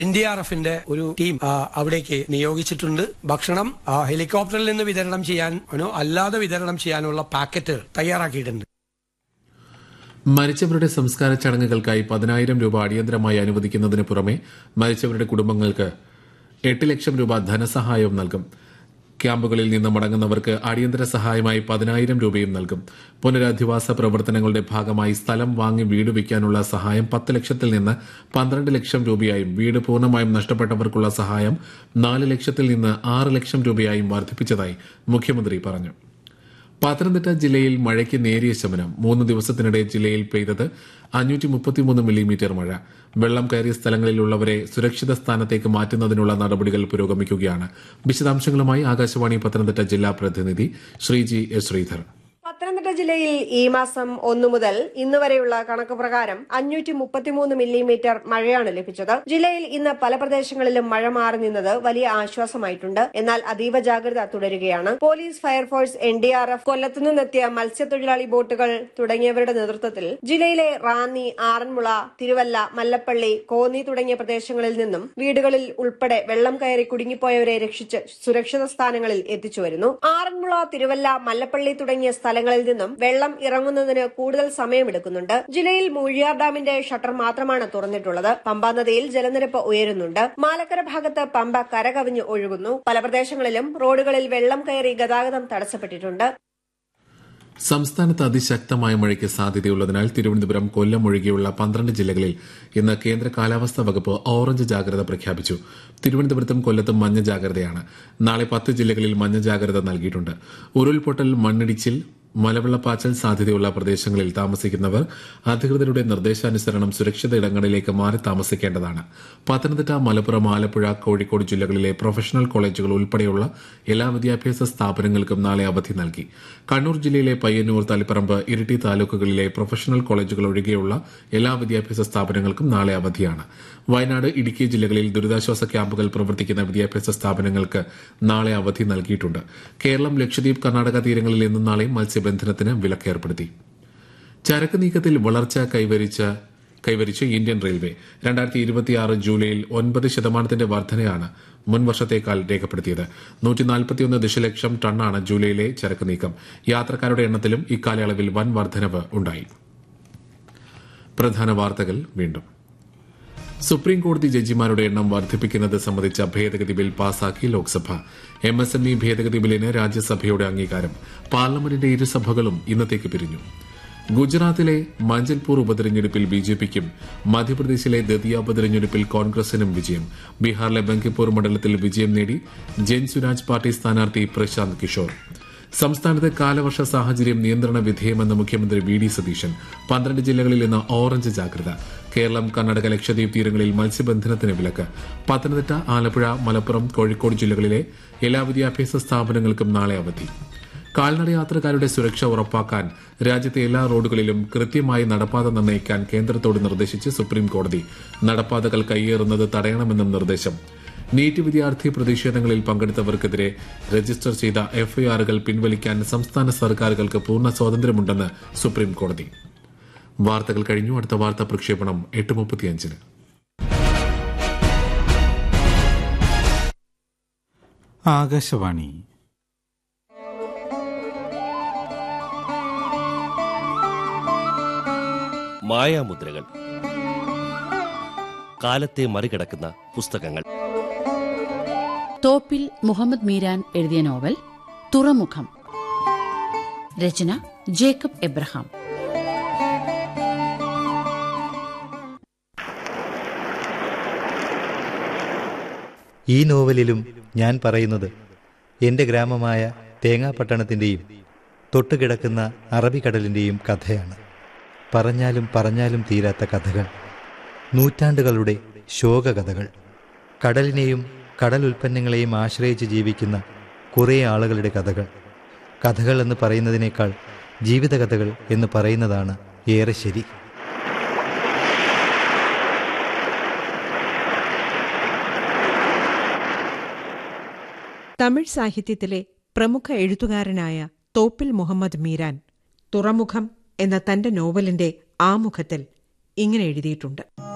N D R എഫിന്റെ ഒരു team ആ, അവിടേക്ക് നിയോഗിച്ചിട്ടുണ്ട് ഭക്ഷണം ആ, ഹെലികോപ്റ്ററിൽ നിന്ന് വിതരണം ചെയ്യാനോ അല്ലാതെ വിതരണം ചെയ്യാനുള്ള പാക്കറ്റുകൾ തയ്യാറാക്കിയിട്ടുണ്ട് മരിച്ചവരുടെ സംസ്കാര ചടങ്ങുകൾക്കായി പതിനായിരം രൂപ അടിയന്തരമായി അനുവദിക്കുന്നതിന് പുറമെ മരിച്ചവരുടെ കുടുംബങ്ങൾക്ക് എട്ട് ലക്ഷം രൂപ ധനസഹായവും നൽകും ക്യാമ്പുകളിൽ നിന്ന് മടങ്ങുന്നവർക്ക് അടിയന്തര സഹായമായി പതിനായിരം രൂപയും നൽകും പുനരധിവാസ പ്രവർത്തനങ്ങളുടെ ഭാഗമായി സ്ഥലം വാങ്ങി വീട് വയ്ക്കാനുള്ള സഹായം പത്ത് ലക്ഷത്തിൽ നിന്ന് പന്ത്രണ്ട് ലക്ഷം രൂപയായും വീട് പൂർണ്ണമായും നഷ്ടപ്പെട്ടവർക്കുള്ള സഹായം നാല് ലക്ഷത്തിൽ നിന്ന് ആറ് ലക്ഷം രൂപയായും വർദ്ധിപ്പിച്ചതായി മുഖ്യമന്ത്രി പറഞ്ഞു പത്തനംതിട്ട ജില്ലയിൽ മഴയ്ക്ക് നേരിയ ശമനം മൂന്ന് ദിവസത്തിനിടെ ജില്ലയിൽ പെയ്തത് അഞ്ഞൂറ്റി മുപ്പത്തിമൂന്ന് മില്ലിമീറ്റർ മഴ വെള്ളം കയറിയ സ്ഥലങ്ങളിലുള്ളവരെ സുരക്ഷിത സ്ഥാനത്തേക്ക് മാറ്റുന്നതിനുള്ള നടപടികൾ പുരോഗമിക്കുകയാണ് വിശദാംശങ്ങളുമായി ആകാശവാണി പത്തനംതിട്ട ജില്ലാ പ്രതിനിധി ശ്രീജി എസ് ശ്രീധർ പത്തനംതിട്ട ജില്ലയിൽ ഈ മാസം ഒന്നു മുതൽ ഇന്ന് വരെയുള്ള കണക്ക് പ്രകാരം അഞ്ഞൂറ്റി മുപ്പത്തിമൂന്ന് മില്ലിമീറ്റർ മഴയാണ് ലഭിച്ചത് ജില്ലയിൽ ഇന്ന് പല പ്രദേശങ്ങളിലും മഴ മാറി നിന്നത് വലിയ ആശ്വാസമായിട്ടുണ്ട് എന്നാൽ അതീവ ജാഗ്രത തുടരുകയാണ് police fire force N D R F കൊല്ലത്തു നിന്നെത്തിയ മത്സ്യത്തൊഴിലാളി ബോട്ടുകൾ തുടങ്ങിയവരുടെ നേതൃത്വത്തിൽ ജില്ലയിലെ റാന്നി ആറന്മുള തിരുവല്ല മല്ലപ്പള്ളി കോന്നി തുടങ്ങിയ പ്രദേശങ്ങളിൽ നിന്നും വീടുകളിൽ ഉൾപ്പെടെ വെള്ളം കയറി കുടുങ്ങിപ്പോയവരെ രക്ഷിച്ച് സുരക്ഷിത സ്ഥാനങ്ങളിൽ എത്തിച്ചുവരുന്നു ആറന്മുള തിരുവല്ല മല്ലപ്പള്ളി തുടങ്ങിയ സ്ഥലങ്ങളിൽ നിന്നും വെള്ളം ഇറങ്ങുന്നതിന് കൂടുതൽ സമയമെടുക്കുന്നുണ്ട് ജില്ലയിൽ മൂഴിയാർ ഡാമിന്റെ ഷട്ടർ മാത്രമാണ് തുറന്നിട്ടുള്ളത് പമ്പാ നദിയിൽ ജലനിരപ്പ് ഉയരുന്നുണ്ട് മാലക്കര ഭാഗത്ത് പമ്പ കരകവിഞ്ഞ് ഒഴുകുന്നു പല പ്രദേശങ്ങളിലും റോഡുകളിൽ വെള്ളം കയറി ഗതാഗതം തടസ്സപ്പെട്ടിട്ടുണ്ട് സംസ്ഥാനത്ത് അതിശക്തമായ മഴയ്ക്ക് സാധ്യതയുള്ളതിനാൽ തിരുവനന്തപുരം കൊല്ലം ഒഴികെയുള്ള പന്ത്രണ്ട് ജില്ലകളിൽ ഇന്ന് കേന്ദ്ര കാലാവസ്ഥാ വകുപ്പ് ഓറഞ്ച് ജാഗ്രത പ്രഖ്യാപിച്ചു തിരുവനന്തപുരത്തും കൊല്ലത്തും മഞ്ഞ ജാഗ്രതയാണ് നാളെ പത്ത് ജില്ലകളിൽ മഞ്ഞ ജാഗ്രത നൽകിയിട്ടുണ്ട് ഉരുൾപൊട്ടൽ മണ്ണിടിച്ചിൽ മലവെള്ളപ്പാച്ചൽ സാധ്യതയുള്ള പ്രദേശങ്ങളിൽ താമസിക്കുന്നവർ അധികൃതരുടെ നിർദ്ദേശാനുസരണം സുരക്ഷിത ഇടങ്ങളിലേക്ക് മാറി താമസിക്കേണ്ടതാണ് പത്തനംതിട്ട മലപ്പുറം ആലപ്പുഴ കോഴിക്കോട് ജില്ലകളിലെ പ്രൊഫഷണൽ കോളേജുകൾ ഉൾപ്പെടെയുള്ള എല്ലാ വിദ്യാഭ്യാസ സ്ഥാപനങ്ങൾക്കും നാളെ അവധി നൽകി കണ്ണൂർ ജില്ലയിലെ പയ്യന്നൂർ തളിപ്പറമ്പ് ഇരിട്ടി താലൂക്കുകളിലെ പ്രൊഫഷണൽ കോളേജുകൾ ഒഴികെയുള്ള എല്ലാ വിദ്യാഭ്യാസ സ്ഥാപനങ്ങൾക്കും നാളെ അവധിയാണ് വയനാട് ഇടുക്കി ജില്ലകളിൽ ദുരിതാശ്വാസ ക്യാമ്പുകൾ പ്രവർത്തിക്കുന്ന വിദ്യാഭ്യാസ സ്ഥാപനങ്ങൾക്ക് നാളെ അവധി നൽകിയിട്ടുണ്ട് കേരളം ലക്ഷദ്വീപ് കർണാടക തീരങ്ങളിൽ ഇന്നും നാളെയും മത്സ്യബന്ധനത്തിന് വിലക്കേർപ്പെടുത്തി ചരക്ക് നീക്കത്തിൽ വളർച്ച കൈവരിച്ച കൈവരിച്ച് ഇന്ത്യൻ റെയിൽവേ രണ്ടായിരത്തി ഇരുപത്തിയാറ് ജൂലൈയിൽ ഒൻപത് ശതമാനത്തിന്റെ വർധനയാണ് മുൻ വർഷത്തേക്കാൾ രേഖപ്പെടുത്തിയത് നൂറ്റി നാൽപ്പത്തിയൊന്ന് ദശലക്ഷം ടണ്ണാണ് ജൂലൈയിലെ ചരക്ക് നീക്കം യാത്രക്കാരുടെ എണ്ണത്തിലും ഇക്കാലയളവിൽ വൻ വർധനവ് ഉണ്ടായി പ്രധാന വാർത്തകൾ വീണ്ടും സുപ്രീം കോടതി ജഡ്ജിമാരുടെ എണ്ണം വർദ്ധിപ്പിക്കുന്നത് സംബന്ധിച്ച ഭേദഗതി ബിൽ പാസാക്കി Lok Sabha M S M E ഭേദഗതി ബില്ലിന് രാജ്യസഭയുടെ അംഗീകാരം പാർലമെന്റിന്റെ ഇരുസഭകളും ഇന്നത്തേക്ക് പിരിഞ്ഞു ഗുജറാത്തിലെ മഞ്ചൽപൂർ ഉപതെരഞ്ഞെടുപ്പിൽ ബി ജെ പിക്കും മധ്യപ്രദേശിലെ ദതിയ ഉപതെരഞ്ഞെടുപ്പിൽ കോൺഗ്രസിനും വിജയം ബീഹാറിലെ ബങ്കിപ്പൂർ മണ്ഡലത്തിൽ വിജയം നേടി ജൻ സുരാജ് പാർട്ടി സ്ഥാനാർത്ഥി പ്രശാന്ത് കിഷോർ സംസ്ഥാനത്തെ കാലവർഷ സാഹചര്യം നിയന്ത്രണ വിധേയമെന്ന് മുഖ്യമന്ത്രി വി ഡി സതീശൻ പന്ത്രണ്ട് ജില്ലകളിൽ ഇന്ന് ഓറഞ്ച് ജാഗ്രത കേരളം കർണാടക ലക്ഷദ്വീപ് തീരങ്ങളിൽ മത്സ്യബന്ധനത്തിന് വിലക്ക് പത്തനംതിട്ട ആലപ്പുഴ മലപ്പുറം കോഴിക്കോട് ജില്ലകളിലെ എല്ലാ വിദ്യാഭ്യാസ സ്ഥാപനങ്ങൾക്കും നാളെ അവധി കാൽനട യാത്രക്കാരുടെ സുരക്ഷ ഉറപ്പാക്കാൻ രാജ്യത്തെ എല്ലാ റോഡുകളിലും കൃത്യമായി നടപ്പാത നിർണ്ണയിക്കാൻ കേന്ദ്രത്തോട് നിർദ്ദേശിച്ച് സുപ്രീം കോടതി നടപ്പാതകൾ കയ്യേറുന്നത് തടയണമെന്നും നിർദ്ദേശം നീറ്റ് വിദ്യാർത്ഥി പ്രതിഷേധങ്ങളിൽ പങ്കെടുത്തവർക്കെതിരെ രജിസ്റ്റർ ചെയ്ത എഫ്ഐആറുകൾ പിൻവലിക്കാൻ സംസ്ഥാന സർക്കാരുകൾക്ക് പൂർണ്ണ സ്വാതന്ത്ര്യമുണ്ടെന്ന് സുപ്രീം കോടതി വാർത്തകൾ കഴിഞ്ഞു അടുത്ത വാർത്താ പ്രക്ഷേപണം എട്ട് മുപ്പത്തിയഞ്ചിന് ആകാശവാണി മായാമുദ്രകൾ കാലത്തെ മറികടക്കുന്ന പുസ്തകങ്ങൾ തോപ്പിൽ മുഹമ്മദ് മീരാൻ എഴുതിയ നോവൽ തുറമുഖം രചന ജേക്കബ് എബ്രഹാം ഈ നോവലിലും ഞാൻ പറയുന്നത് എൻ്റെ ഗ്രാമമായ തേങ്ങാപട്ടണത്തിൻ്റെയും തൊട്ടുകിടക്കുന്ന അറബിക്കടലിൻ്റെയും കഥയാണ് പറഞ്ഞാലും പറഞ്ഞാലും തീരാത്ത കഥകൾ നൂറ്റാണ്ടുകളുടെ ശോകകഥകൾ കടലിനെയും കടൽ ഉൽപ്പന്നങ്ങളെയും ആശ്രയിച്ച് ജീവിക്കുന്ന കുറേ ആളുകളുടെ കഥകൾ കഥകൾ എന്ന് പറയുന്നതിനേക്കാൾ ജീവിതകഥകൾ എന്ന് പറയുന്നതാണ് ഏറെ ശരി തമിഴ് സാഹിത്യത്തിലെ പ്രമുഖ എഴുത്തുകാരനായ തോപ്പിൽ മുഹമ്മദ് മീരാൻ തുറമുഖം എന്ന തന്റെ നോവലിന്റെ ആമുഖത്തിൽ ഇങ്ങനെ എഴുതിയിട്ടുണ്ട്